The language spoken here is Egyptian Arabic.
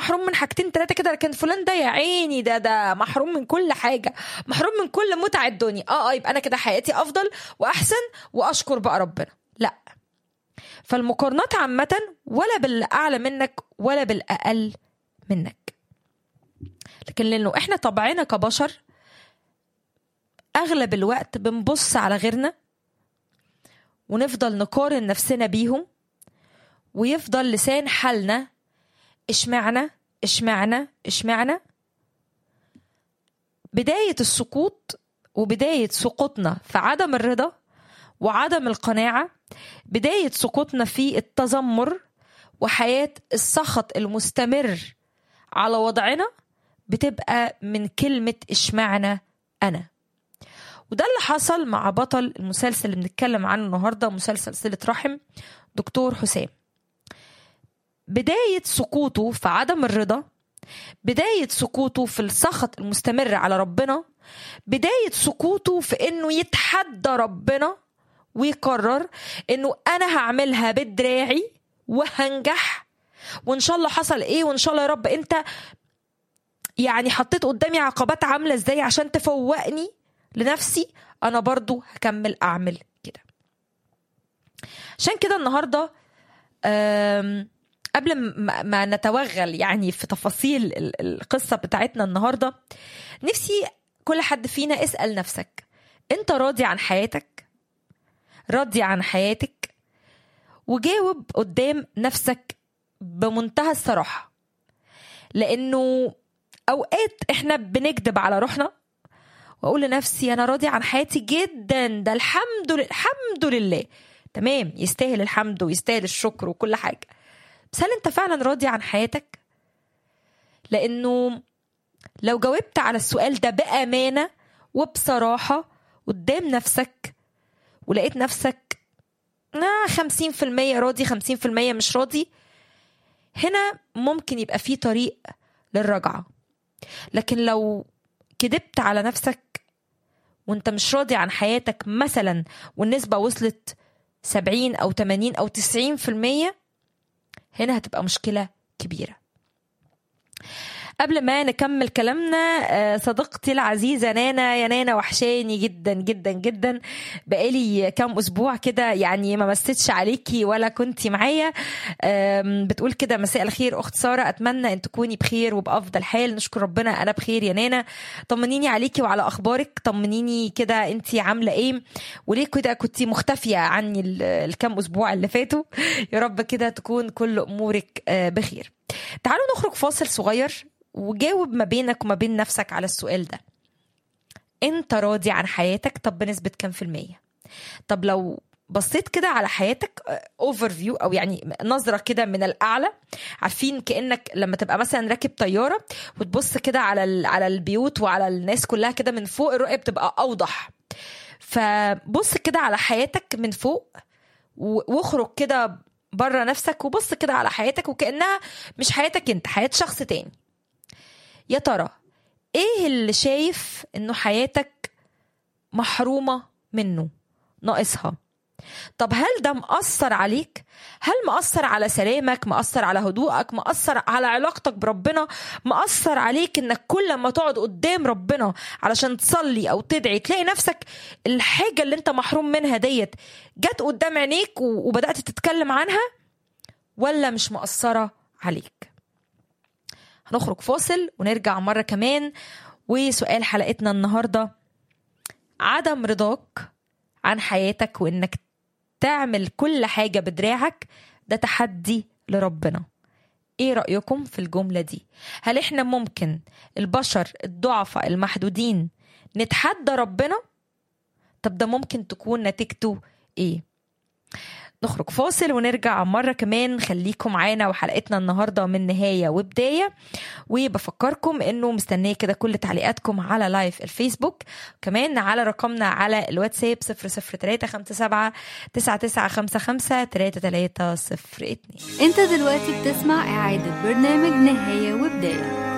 محروم من حاجتين ثلاثه كده لكن فلان ده يا عيني ده ده محروم من كل حاجه محروم من كل متع الدنيا اه اه يبقى انا كده حياتي افضل واحسن واشكر بقى ربنا لا فالمقارنات عامه ولا بالاعلى منك ولا بالاقل منك لكن لانه احنا طبعنا كبشر اغلب الوقت بنبص على غيرنا ونفضل نقارن نفسنا بيهم ويفضل لسان حالنا اشمعنى اشمعنى اشمعنى بداية السقوط وبداية سقوطنا في عدم الرضا وعدم القناعة بداية سقوطنا في التذمر وحياة السخط المستمر على وضعنا بتبقى من كلمة اشمعنى أنا وده اللي حصل مع بطل المسلسل اللي بنتكلم عنه النهارده مسلسل صلة رحم دكتور حسام بداية سقوطه في عدم الرضا بداية سقوطه في السخط المستمر على ربنا بداية سقوطه في انه يتحدى ربنا ويقرر انه انا هعملها بدراعي وهنجح وان شاء الله حصل ايه وان شاء الله يا رب انت يعني حطيت قدامي عقبات عامله ازاي عشان تفوقني لنفسي انا برضو هكمل اعمل كده عشان كده النهارده قبل ما نتوغل يعني في تفاصيل القصه بتاعتنا النهارده نفسي كل حد فينا اسال نفسك انت راضي عن حياتك راضي عن حياتك وجاوب قدام نفسك بمنتهى الصراحه لانه اوقات احنا بنكذب على روحنا واقول لنفسي انا راضي عن حياتي جدا ده الحمد لله الحمد لله تمام يستاهل الحمد ويستاهل الشكر وكل حاجه بس هل انت فعلا راضي عن حياتك لانه لو جاوبت على السؤال ده بامانه وبصراحه قدام نفسك ولقيت نفسك آه خمسين في المية راضي خمسين في المية مش راضي هنا ممكن يبقى في طريق للرجعة لكن لو كدبت على نفسك وانت مش راضي عن حياتك مثلا والنسبة وصلت سبعين أو تمانين أو تسعين في المية هنا هتبقى مشكلة كبيرة قبل ما نكمل كلامنا صديقتي العزيزه نانا يا نانا وحشاني جدا جدا جدا بقالي كام اسبوع كده يعني ما مسيتش عليكي ولا كنتي معايا بتقول كده مساء الخير اخت ساره اتمنى ان تكوني بخير وبافضل حال نشكر ربنا انا بخير يا نانا طمنيني عليكي وعلى اخبارك طمنيني كده انت عامله ايه وليه كده كنتي مختفيه عني الكام اسبوع اللي فاتوا يا رب كده تكون كل امورك بخير تعالوا نخرج فاصل صغير وجاوب ما بينك وما بين نفسك على السؤال ده انت راضي عن حياتك طب بنسبة كام في المية طب لو بصيت كده على حياتك اوفر فيو او يعني نظره كده من الاعلى عارفين كانك لما تبقى مثلا راكب طياره وتبص كده على على البيوت وعلى الناس كلها كده من فوق الرؤيه بتبقى اوضح فبص كده على حياتك من فوق واخرج كده بره نفسك وبص كده على حياتك وكانها مش حياتك انت حياه شخص تاني يا ترى ايه اللي شايف انه حياتك محرومه منه ناقصها طب هل ده مأثر عليك؟ هل مأثر على سلامك؟ مأثر على هدوءك؟ مأثر على علاقتك بربنا؟ مأثر عليك انك كل ما تقعد قدام ربنا علشان تصلي او تدعي تلاقي نفسك الحاجة اللي انت محروم منها ديت جت قدام عينيك وبدأت تتكلم عنها ولا مش مأثرة عليك؟ هنخرج فاصل ونرجع مرة كمان وسؤال حلقتنا النهاردة عدم رضاك عن حياتك وانك تعمل كل حاجة بدراعك ده تحدي لربنا ايه رأيكم في الجملة دي هل احنا ممكن البشر الضعفاء المحدودين نتحدى ربنا طب ده ممكن تكون نتيجته ايه نخرج فاصل ونرجع مرة كمان خليكم معانا وحلقتنا النهاردة من نهاية وبداية وبفكركم انه مستنية كده كل تعليقاتكم على لايف الفيسبوك كمان على رقمنا على الواتساب 00357 9955 3302 انت دلوقتي بتسمع اعادة برنامج نهاية وبداية